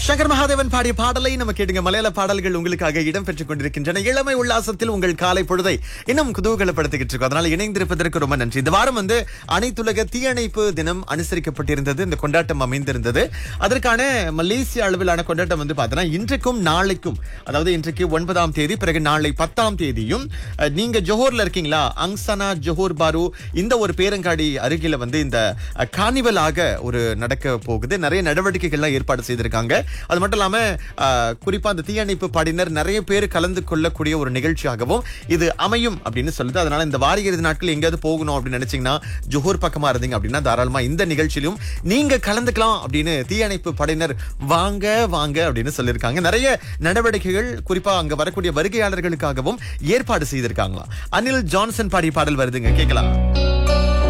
சங்கர் மகாதேவன் பாடிய பாடலை நம்ம கேட்டுங்க மலையாள பாடல்கள் உங்களுக்காக இடம் பெற்றுக் கொண்டிருக்கின்றன இளமை உல்லாசத்தில் உங்கள் காலை பொழுதை இன்னும் குதூகலப்படுத்திக்கிட்டு இருக்கோம் அதனால இணைந்திருப்பதற்கு ரொம்ப நன்றி இந்த வாரம் வந்து அனைத்துலக தீயணைப்பு தினம் அனுசரிக்கப்பட்டிருந்தது இந்த கொண்டாட்டம் அமைந்திருந்தது அதற்கான மலேசிய அளவிலான கொண்டாட்டம் வந்து பார்த்தோன்னா இன்றைக்கும் நாளைக்கும் அதாவது இன்றைக்கு ஒன்பதாம் தேதி பிறகு நாளை பத்தாம் தேதியும் அஹ், நீங்க ஜோஹர்ல இருக்கீங்களா அங்சனா ஜோஹர் பாரு இந்த ஒரு பேரங்காடி அருகில வந்து இந்த அஹ், கார்னிவலாக ஒரு நடக்க போகுது நிறைய நடவடிக்கைகள்லாம் ஏற்பாடு செய்திருக்காங்க அது மட்டும் இல்லாம அஹ், குறிப்பா அந்த தீயணைப்பு பாடினர் நிறைய பேர் கலந்து கொள்ளக்கூடிய ஒரு நிகழ்ச்சியாகவும் இது அமையும் அப்படின்னு சொல்லுது அதனால இந்த வார இறுதி நாட்கள் எங்கேயாவது போகணும் அப்படின்னு நினைச்சீங்கன்னா ஜோஹர் பக்கமா இருந்தீங்க அப்படின்னா தாராளமா இந்த நிகழ்ச்சியிலும் நீங்க கலந்துக்கலாம் அப்படின்னு தீயணைப்பு படையினர் வாங்க வாங்க அப்படின்னு சொல்லியிருக்காங்க நிறைய நடவடிக்கைகள் குறிப்பா அங்க வரக்கூடிய வருகையாளர்களுக்காகவும் ஏற்பாடு செய்திருக்காங்களாம் அனில் ஜான்சன் பாடிய பாடல் வருதுங்க கேட்கலாம்